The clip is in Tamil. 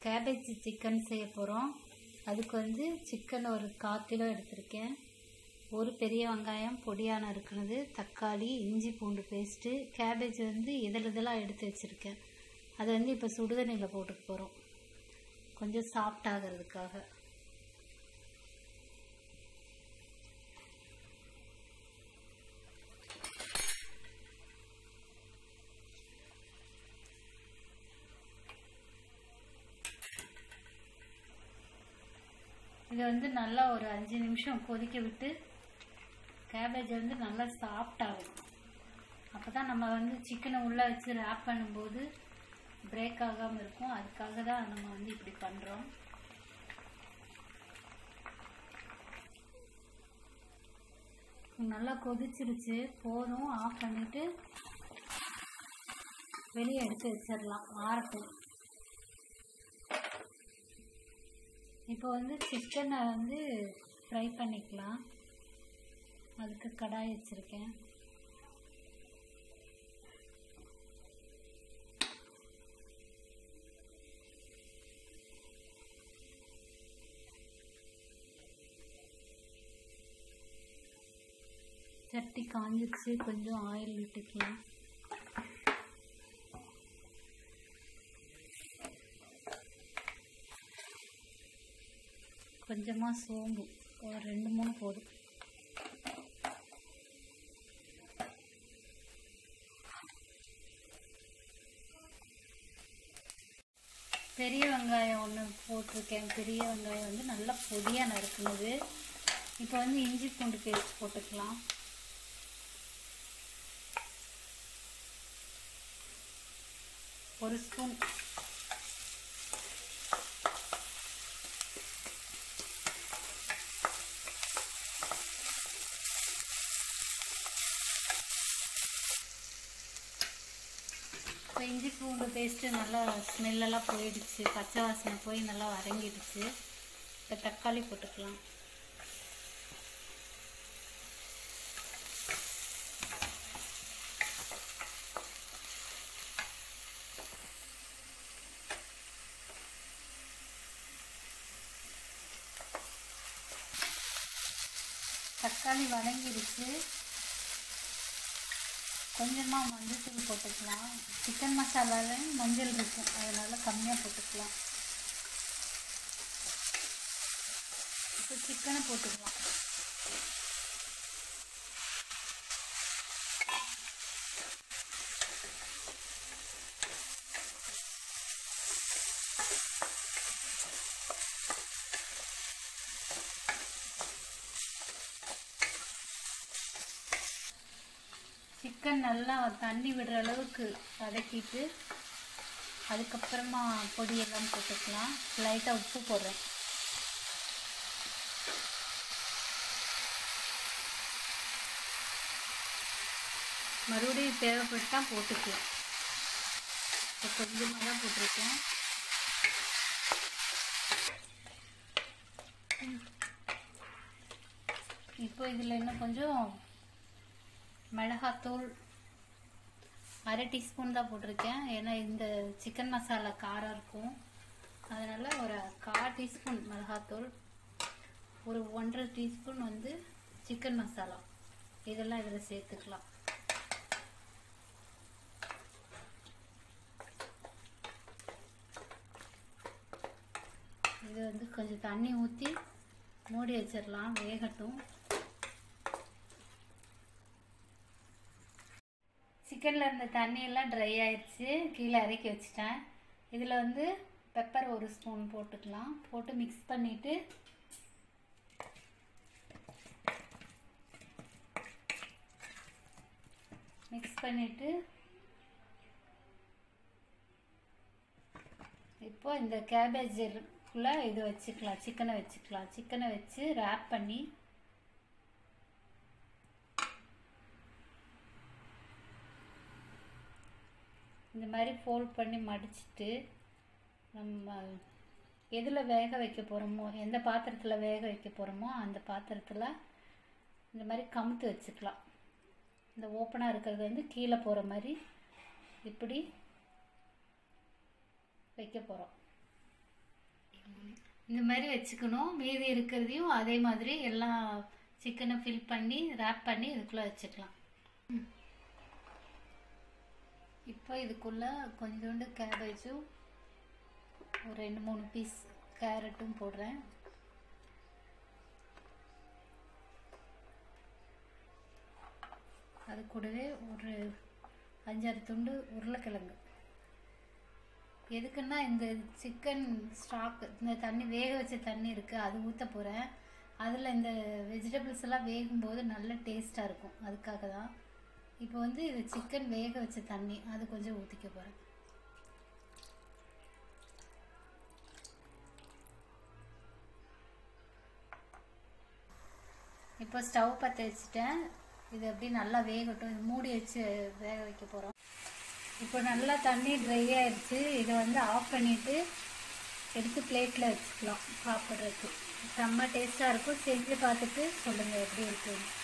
கேபேஜ் சிக்கன் செய்ய போகிறோம் அதுக்கு வந்து சிக்கன் ஒரு கால் கிலோ எடுத்திருக்கேன் ஒரு பெரிய வெங்காயம் பொடியான இருக்கிறது தக்காளி இஞ்சி பூண்டு பேஸ்ட்டு கேபேஜ் வந்து இதழ் இதழாக எடுத்து வச்சுருக்கேன் அதை வந்து இப்போ சுடுதண்ணியில் போட்டுக்க போகிறோம் கொஞ்சம் சாஃப்ட் ஆகிறதுக்காக இதை வந்து நல்லா ஒரு அஞ்சு நிமிஷம் கொதிக்க விட்டு கேபேஜ் வந்து நல்லா சாஃப்ட் ஆகும் அப்போ தான் நம்ம வந்து சிக்கனை உள்ளே வச்சு ரேப் பண்ணும்போது பிரேக் ஆகாமல் இருக்கும் அதுக்காக தான் நம்ம வந்து இப்படி பண்ணுறோம் நல்லா கொதிச்சிருச்சு போதும் ஆஃப் பண்ணிவிட்டு வெளியே எடுத்து வச்சிடலாம் ஆறட்டும் இப்போ வந்து சிக்கனை வந்து ஃப்ரை பண்ணிக்கலாம் அதுக்கு கடாய் வச்சுருக்கேன் சட்டி காஞ்சிடுச்சு கொஞ்சம் ஆயில் விட்டுக்கலாம் கொஞ்சமாக சோம்பு ஒரு ரெண்டு மூணு போதும் பெரிய வெங்காயம் ஒன்று போட்டிருக்கேன் பெரிய வெங்காயம் வந்து நல்லா பொடியாக நறுக்குனது இப்போ வந்து இஞ்சி பூண்டு பேஸ்ட் போட்டுக்கலாம் ஒரு ஸ்பூன் இப்போ இஞ்சி பூண்டு பேஸ்ட்டு நல்லா ஸ்மெல்லெல்லாம் போயிடுச்சு பச்சை வாசனை போய் நல்லா வதங்கிடுச்சு இப்போ தக்காளி போட்டுக்கலாம் தக்காளி வதங்கிடுச்சு கொஞ்சமாக மஞ்சள் போட்டுக்கலாம் சிக்கன் மசாலாவில் மஞ்சள் இருக்கும் அதனால் கம்மியாக போட்டுக்கலாம் இப்போ சிக்கனை போட்டுக்கலாம் சிக்கன் நல்லா தண்ணி விடுற அளவுக்கு வதக்கிட்டு அதுக்கப்புறமா பொடியெல்லாம் போட்டுக்கலாம் லைட்டாக உப்பு போடுறேன் மறுபடியும் தேவைப்பட்டால் போட்டுக்கலாம் இப்போ கொஞ்சமாக தான் போட்டிருக்கேன் இப்போ இதில் இன்னும் கொஞ்சம் மிளகாத்தூள் அரை டீஸ்பூன் தான் போட்டிருக்கேன் ஏன்னா இந்த சிக்கன் மசாலா காரம் இருக்கும் அதனால் ஒரு கால் டீஸ்பூன் மிளகாத்தூள் ஒரு ஒன்றரை டீஸ்பூன் வந்து சிக்கன் மசாலா இதெல்லாம் இதில் சேர்த்துக்கலாம் இது வந்து கொஞ்சம் தண்ணி ஊற்றி மூடி வச்சிடலாம் வேகட்டும் சிக்கனில் இருந்த தண்ணியெல்லாம் ட்ரை ஆயிடுச்சு கீழே இறக்கி வச்சிட்டேன் இதில் வந்து பெப்பர் ஒரு ஸ்பூன் போட்டுக்கலாம் போட்டு மிக்ஸ் பண்ணிவிட்டு மிக்ஸ் பண்ணிவிட்டு இப்போ இந்த கேபேஜுக்குள்ளே இது வச்சுக்கலாம் சிக்கனை வச்சுக்கலாம் சிக்கனை வச்சு ரேப் பண்ணி இந்த மாதிரி ஃபோல்ட் பண்ணி மடிச்சுட்டு நம்ம எதில் வேக வைக்க போகிறோமோ எந்த பாத்திரத்தில் வேக வைக்க போகிறோமோ அந்த பாத்திரத்தில் இந்த மாதிரி கமுத்து வச்சுக்கலாம் இந்த ஓப்பனாக இருக்கிறது வந்து கீழே போகிற மாதிரி இப்படி வைக்க போகிறோம் இந்த மாதிரி வச்சுக்கணும் மீதி இருக்கிறதையும் அதே மாதிரி எல்லாம் சிக்கனை ஃபில் பண்ணி ரேப் பண்ணி இதுக்குள்ளே வச்சுக்கலாம் இப்போ இதுக்குள்ளே கொஞ்சோண்டு கேபேஜும் ஒரு ரெண்டு மூணு பீஸ் கேரட்டும் போடுறேன் அது கூடவே ஒரு அஞ்சாறு துண்டு உருளைக்கிழங்கு எதுக்குன்னா இந்த சிக்கன் ஸ்டாக் இந்த தண்ணி வேக வச்ச தண்ணி இருக்குது அது ஊற்ற போகிறேன் அதில் இந்த வெஜிடபிள்ஸ் எல்லாம் வேகும்போது நல்ல டேஸ்ட்டாக இருக்கும் அதுக்காக தான் இப்போ வந்து இது சிக்கன் வேக வச்ச தண்ணி அது கொஞ்சம் ஊற்றிக்க போகிறேன் இப்போ ஸ்டவ் பற்ற வச்சுட்டேன் இது அப்படியே நல்லா வேகட்டும் இது மூடி வச்சு வேக வைக்க போகிறோம் இப்போ நல்லா தண்ணி ட்ரை ஆயிடுச்சு இதை வந்து ஆஃப் பண்ணிவிட்டு எடுத்து பிளேட்டில் வச்சுக்கலாம் சாப்பிட்றதுக்கு செம்ம டேஸ்ட்டாக இருக்கும் செஞ்சு பார்த்துட்டு சொல்லுங்கள் எப்படி இருக்குன்னு